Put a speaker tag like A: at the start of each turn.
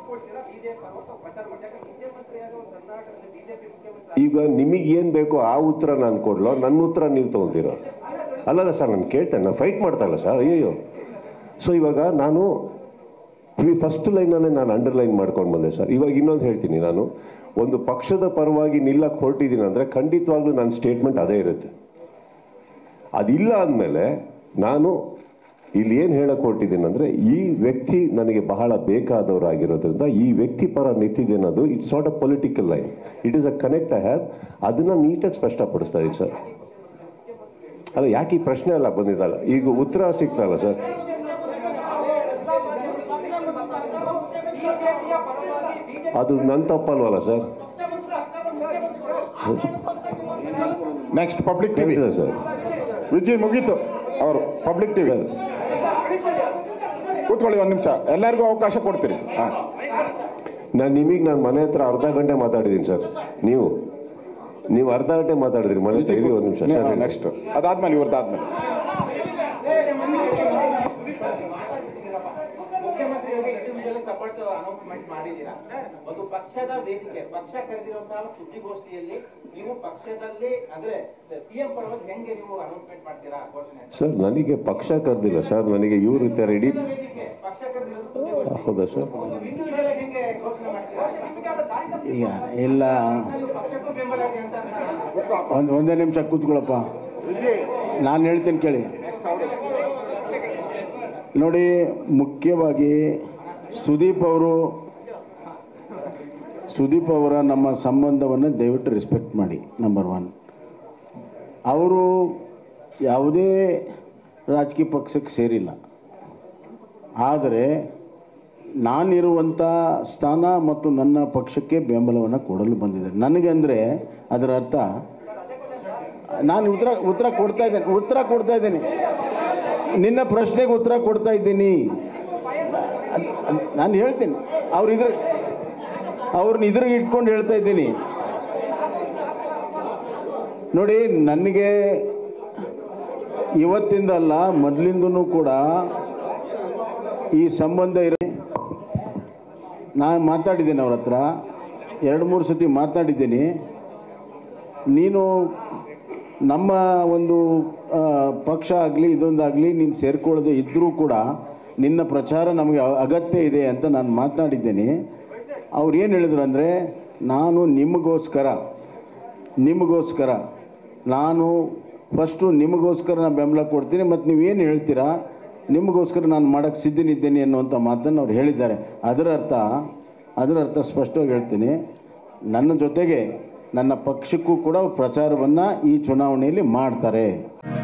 A: ಈಗ ನಿಮಗೆ ಏನು ಬೇಕೋ ಆ ಉತ್ತರ ನಾನು ಕೊಡ್ಲೋ ನನ್ನ ಉತ್ತರ ನೀವು ತೊಗೊಂತೀರೋ ಅಲ್ಲಲ್ಲ ಸರ್ ನಾನು ಕೇಳ್ತೇನೆ ನಾನು ಫೈಟ್ ಮಾಡ್ತಾ ಇಲ್ಲ ಸರ್ ಅಯ್ಯೋ ಸೊ ಇವಾಗ ನಾನು ಫಸ್ಟ್ ಲೈನಲ್ಲೇ ನಾನು ಅಂಡರ್ಲೈನ್ ಮಾಡ್ಕೊಂಡು ಬಂದೆ ಸರ್ ಇವಾಗ ಇನ್ನೊಂದು ಹೇಳ್ತೀನಿ ನಾನು ಒಂದು ಪಕ್ಷದ ಪರವಾಗಿ ನಿಲ್ಲಕ್ಕೆ ಹೊರಟಿದ್ದೀನಿ ಅಂದರೆ ಖಂಡಿತವಾಗ್ಲೂ ನನ್ನ ಸ್ಟೇಟ್ಮೆಂಟ್ ಅದೇ ಇರುತ್ತೆ ಅದಿಲ್ಲ ಅಂದಮೇಲೆ ನಾನು ಇಲ್ಲಿ ಏನು ಹೇಳಕ್ ಹೊರಟಿದ್ದೀನಿ ಅಂದರೆ ಈ ವ್ಯಕ್ತಿ ನನಗೆ ಬಹಳ ಬೇಕಾದವರಾಗಿರೋದ್ರಿಂದ ಈ ವ್ಯಕ್ತಿ ಪರ ನಿಂತಿದ್ದೇನದು it's not a political line it is a connect I have ಅದನ್ನು ನೀಟಾಗಿ ಸ್ಪಷ್ಟಪಡಿಸ್ತಾ ಇದ್ದೀನಿ ಸರ್ ಅಲ್ಲ ಯಾಕೆ ಈ ಪ್ರಶ್ನೆ ಎಲ್ಲ ಬಂದಿದ್ದಲ್ಲ ಈಗ ಉತ್ತರ ಸಿಗ್ತಲ್ಲ ಸರ್ ಅದು ನನ್ನ ತಪ್ಪಲ್ವಲ್ಲ ಸರ್
B: ನೆಕ್ಸ್ಟ್ ಪಬ್ಲಿಕ್ ಟಿವಿ
A: ಹೇಳ್ತಿದೆ ಸರ್
B: ವಿಜಯ್ ಮುಗೀತು ಅವರು ಪಬ್ಲಿಕ್ ಟಿವಿ ಕೂತ್ಕೊಳ್ಳಿ ಒಂದು ನಿಮಿಷ ಎಲ್ಲರಿಗೂ ಅವಕಾಶ ಕೊಡ್ತೀರಿ ಹಾಂ
A: ನಾನು ನಿಮಗೆ ನಾನು ಮನೆ ಹತ್ರ ಅರ್ಧ ಗಂಟೆ ಮಾತಾಡಿದ್ದೀನಿ ಸರ್ ನೀವು ನೀವು ಅರ್ಧ ಗಂಟೆ ಮಾತಾಡಿದ್ರಿ ಮನೆ ಹತ್ರ ಇರಿ ಒಂದು ನಿಮಿಷ ಸರ್ ಹೇಳಿ.
B: ನೆಕ್ಸ್ಟ್ ಅದಾದ್ಮೇಲೆ ಇವ್ರದ್ದಾದ್ಮೇಲೆ
C: ಮುಖ್ಯಮಂತ್ರಿಗಳಿಗೆ ಇಂಡಿವಿಜುವಲ್ ಸಪೋರ್ಟ್ ಅನೌನ್ಸ್ಮೆಂಟ್ ಮಾಡಿದ್ದೀರಾ ಒಂದು ಪಕ್ಷದ ವೇದಿಕೆ ಪಕ್ಷ ಕರೆದಿರುವಂತಹ ಸುದ್ದಿಗೋಷ್ಠಿಯಲ್ಲಿ ನೀವು ಪಕ್ಷದಲ್ಲಿ ಅಂದ್ರೆ ಸಿಎಂ ಪರವಾಗಿ ಹೆಂಗೆ ನೀವು ಅನೌನ್ಸ್ಮೆಂಟ್ ಮಾಡ್ತೀರಾ ಘೋಷಣೆ
A: ಸರ್ ನನಗೆ ಪಕ್ಷ ಕರೆದಿಲ್ಲ ಸರ್ ನನಗೆ ಇವ್ರು ಇರ್ತಾರೆ ಇಡೀ
C: ವೇದಿಕೆ ಪಕ್ಷ ಕರೆದಿರೋದು ಸುದ್ದಿಗೋಷ್ಠಿ
A: ಹೌದಾ ಸರ್
C: ಇಂಡಿವಿಜುವಲ್ ಹೆಂಗೆ ಘೋಷಣೆ ಮಾಡ್ತೀರಾ
D: ಈಗ ಇಲ್ಲ
C: ನೀವು ಪಕ್ಷಕ್ಕೂ ಬೆಂಬಲ ಇದೆ ಅಂತ
D: ಒಂದು ಒಂದೇ ನಿಮಿಷ ಕೂತ್ಕೊಳ್ಳಪ್ಪ
B: ವಿಜಯ್
D: ನಾನು ಹೇಳ್ತೀನಿ ಕೇಳಿ ನೋಡಿ ಮುಖ್ಯವಾಗಿ ಸುದೀಪ್ ಅವರು ಸುದೀಪ್ ಅವರ ನಮ್ಮ ಸಂಬಂಧವನ್ನು ದಯವಿಟ್ಟು ರೆಸ್ಪೆಕ್ಟ್ ಮಾಡಿ ನಂಬರ್ ಒನ್ ಅವರು ಯಾವುದೇ ರಾಜಕೀಯ ಪಕ್ಷಕ್ಕೆ ಸೇರಿಲ್ಲ ಆದರೆ ನಾನಿರುವಂಥ ಸ್ಥಾನ ಮತ್ತು ನನ್ನ ಪಕ್ಷಕ್ಕೆ ಬೆಂಬಲವನ್ನು ಕೊಡಲು ಬಂದಿದ್ದಾರೆ ನನಗೆ ಅಂದರೆ ಅದರ ಅರ್ಥ ನಾನು ಉತ್ತರ ಉತ್ತರ ಕೊಡ್ತಾ ಇದ್ದೇನೆ ಉತ್ತರ ಕೊಡ್ತಾ ಇದ್ದೇನೆ ನಿನ್ನ ಪ್ರಶ್ನೆಗೆ ಉತ್ತರ ಕೊಡ್ತಾ ಇದ್ದೀನಿ ಅದ್- ಅದ್- ನಾನು ಹೇಳ್ತೀನಿ ಅವ್ರು ಇದ್ರ ಅವ್ರನ್ನ ಇದ್ರಿಗೆ ಇಟ್ಕೊಂಡು ಹೇಳ್ತಾ ಇದ್ದೀನಿ ನೋಡಿ ನನಗೆ ಇವತ್ತಿಂದ ಅಲ್ಲ ಮೊದಲಿಂದನೂ ಕೂಡ ಈ ಸಂಬಂಧ ಇರೋ ನಾನು ಮಾತಾಡಿದ್ದೇನೆ ಅವ್ರ ಹತ್ರ ಎರಡು ಮೂರು ಸತಿ ಮಾತಾಡಿದ್ದೀನಿ ನೀನು ನಮ್ಮ ಒಂದು ಆ, ಪಕ್ಷ ಆಗಲಿ ಇದೊಂದಾಗಲಿ ನೀನು ಸೇರ್ಕೊಳ್ಳದೆ ಇದ್ದರೂ ಕೂಡ ನಿನ್ನ ಪ್ರಚಾರ ನಮಗೆ ಅ- ಅಗತ್ಯ ಇದೆ ಅಂತ ನಾನು ಮಾತನಾಡಿದ್ದೇನೆ ಅವ್ರು ಏನು ಹೇಳಿದ್ರು ಅಂದರೆ ನಾನು ನಿಮಗೋಸ್ಕರ ನಿಮಗೋಸ್ಕರ ನಾನು ಫಸ್ಟು ನಿಮಗೋಸ್ಕರ ನಾನು ಬೆಂಬಲ ಕೊಡ್ತೀನಿ ಮತ್ತು ನೀವೇನು ಹೇಳ್ತೀರಾ ನಿಮಗೋಸ್ಕರ ನಾನು ಮಾಡೋಕ್ಕೆ ಸಿದ್ಧನಿದ್ದೇನೆ ಅನ್ನುವಂಥ ಮಾತನ್ನು ಅವ್ರು ಹೇಳಿದ್ದಾರೆ ಅದರ ಅರ್ಥ ಅದರ ಅರ್ಥ ಸ್ಪಷ್ಟವಾಗಿ ಹೇಳ್ತೀನಿ ನನ್ನ ಜೊತೆಗೆ ನನ್ನ ಪಕ್ಷಕ್ಕೂ ಕೂಡ ಪ್ರಚಾರವನ್ನು ಈ ಚುನಾವಣೆಯಲ್ಲಿ ಮಾಡ್ತಾರೆ